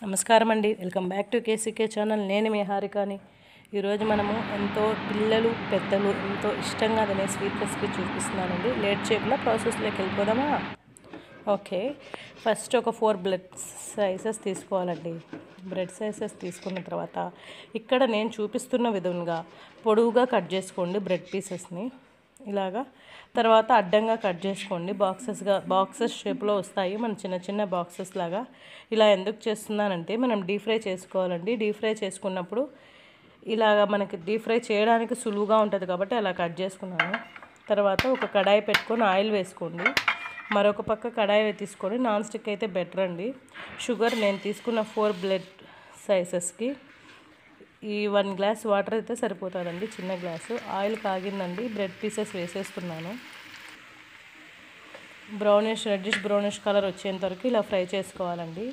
నమస్కారం అండి welcome back to K C K channel నేను మీ హారికాని ఈరోజు మనము ఎంతో పిల్లలు పెద్దలు ఎంతో ఇష్టంగా తినే స్వీట్ రెసిపీ చూపిస్తున్నానండి లేట్ చేయకుండా ప్రాసెస్లోకి వెళ్ళిపోదామా ఓకే ఫస్ట్ ఒక ఫోర్ బ్లడ్ సైజెస్ తీసుకోవాలండి బ్రెడ్ సైజెస్ తీసుకున్న తర్వాత ఇక్కడ నేను చూపిస్తున్న విధంగా పొడవుగా కట్ చేసుకోండి బ్రెడ్ పీసెస్ని ఇలాగా తర్వాత అడ్డంగా కట్ చేసుకోండి బాక్సెస్గా బాక్సెస్ షేప్లో వస్తాయి మన చిన్న చిన్న బాక్సెస్ లాగా ఇలా ఎందుకు చేస్తున్నానంటే మనం డీప్ ఫ్రై చేసుకోవాలండి డీప్ ఫ్రై చేసుకున్నప్పుడు ఇలాగ మనకి డీప్ ఫ్రై చేయడానికి సులువుగా ఉంటుంది కాబట్టి అలా కట్ చేసుకున్నాను తర్వాత ఒక కడాయి పెట్టుకొని ఆయిల్ వేసుకోండి మరొక పక్క కడాయి తీసుకొని నాన్ స్టిక్ అయితే బెటర్ అండి షుగర్ నేను తీసుకున్న ఫోర్ బ్లడ్ సైజెస్కి ఈ వన్ గ్లాస్ వాటర్ అయితే సరిపోతుందండి చిన్న గ్లాసు ఆయిల్ కాగిందండి బ్రెడ్ పీసెస్ వేసేస్తున్నాను బ్రౌనిష్ రెడ్డిష్ బ్రౌనిష్ కలర్ వచ్చేంత వరకు ఇలా ఫ్రై చేసుకోవాలండి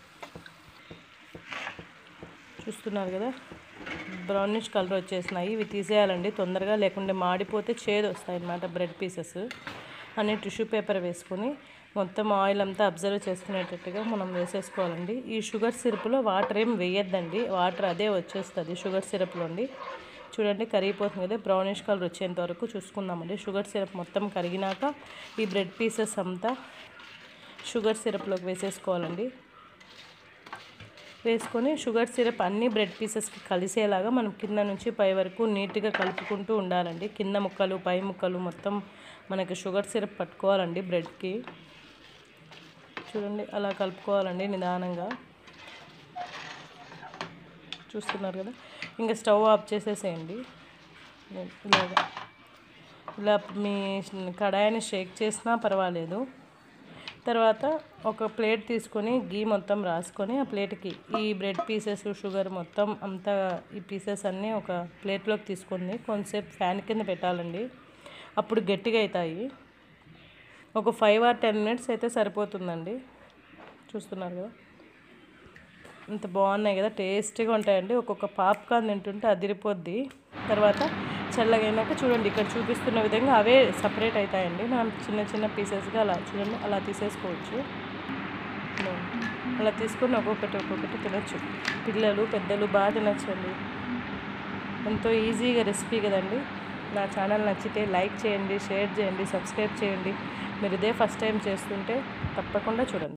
చూస్తున్నారు కదా బ్రౌనిష్ కలర్ వచ్చేసినాయి ఇవి తీసేయాలండి తొందరగా లేకుంటే మాడిపోతే చేదు వస్తాయి అన్నమాట బ్రెడ్ పీసెస్ అని టిష్యూ పేపర్ వేసుకొని మొత్తం ఆయిల్ అంతా అబ్జర్వ్ చేసుకునేటట్టుగా మనం వేసేసుకోవాలండి ఈ షుగర్ సిరప్లో వాటర్ ఏం వేయద్దండి వాటర్ అదే వచ్చేస్తుంది షుగర్ సిరప్లోండి చూడండి కరిగిపోతుంది కదా బ్రౌనిష్ కలర్ వచ్చేంత వరకు చూసుకుందామండి షుగర్ సిరప్ మొత్తం కరిగినాక ఈ బ్రెడ్ పీసెస్ అంతా షుగర్ సిరప్లోకి వేసేసుకోవాలండి వేసుకొని షుగర్ సిరప్ అన్ని బ్రెడ్ పీసెస్కి కలిసేలాగా మనం కింద నుంచి పై వరకు నీట్గా కలుపుకుంటూ ఉండాలండి కింద ముక్కలు పై ముక్కలు మొత్తం మనకి షుగర్ సిరప్ పట్టుకోవాలండి బ్రెడ్కి చూడండి అలా కలుపుకోవాలండి నిదానంగా చూస్తున్నారు కదా ఇంకా స్టవ్ ఆఫ్ చేసేసేయండి ఇలాగా ఇలా మీ కడాయిని షేక్ చేసినా పర్వాలేదు తర్వాత ఒక ప్లేట్ తీసుకొని గీ మొత్తం రాసుకొని ఆ ప్లేట్కి ఈ బ్రెడ్ పీసెస్ షుగర్ మొత్తం అంతా ఈ పీసెస్ అన్నీ ఒక ప్లేట్లోకి తీసుకొని కొంతసేపు ఫ్యాన్ కింద పెట్టాలండి అప్పుడు గట్టిగా అవుతాయి ఒక ఫైవ్ ఆర్ టెన్ మినిట్స్ అయితే సరిపోతుందండి చూస్తున్నారు కదా ఇంత బాగున్నాయి కదా టేస్టీగా ఉంటాయండి ఒక్కొక్క పాప్కార్న్ తింటుంటే అదిరిపోద్ది తర్వాత చల్లగైనాక చూడండి ఇక్కడ చూపిస్తున్న విధంగా అవే సపరేట్ అవుతాయండి మనం చిన్న చిన్న పీసెస్గా అలా చూడండి అలా తీసేసుకోవచ్చు అలా తీసుకొని ఒక్కొక్కటి ఒక్కొక్కటి తినొచ్చు పిల్లలు పెద్దలు బాగా తినొచ్చండి ఎంతో ఈజీగా రెసిపీ కదండి నా ఛానల్ నచ్చితే లైక్ చేయండి షేర్ చేయండి సబ్స్క్రైబ్ చేయండి మీరు ఇదే ఫస్ట్ టైం చేస్తుంటే తప్పకుండా చూడండి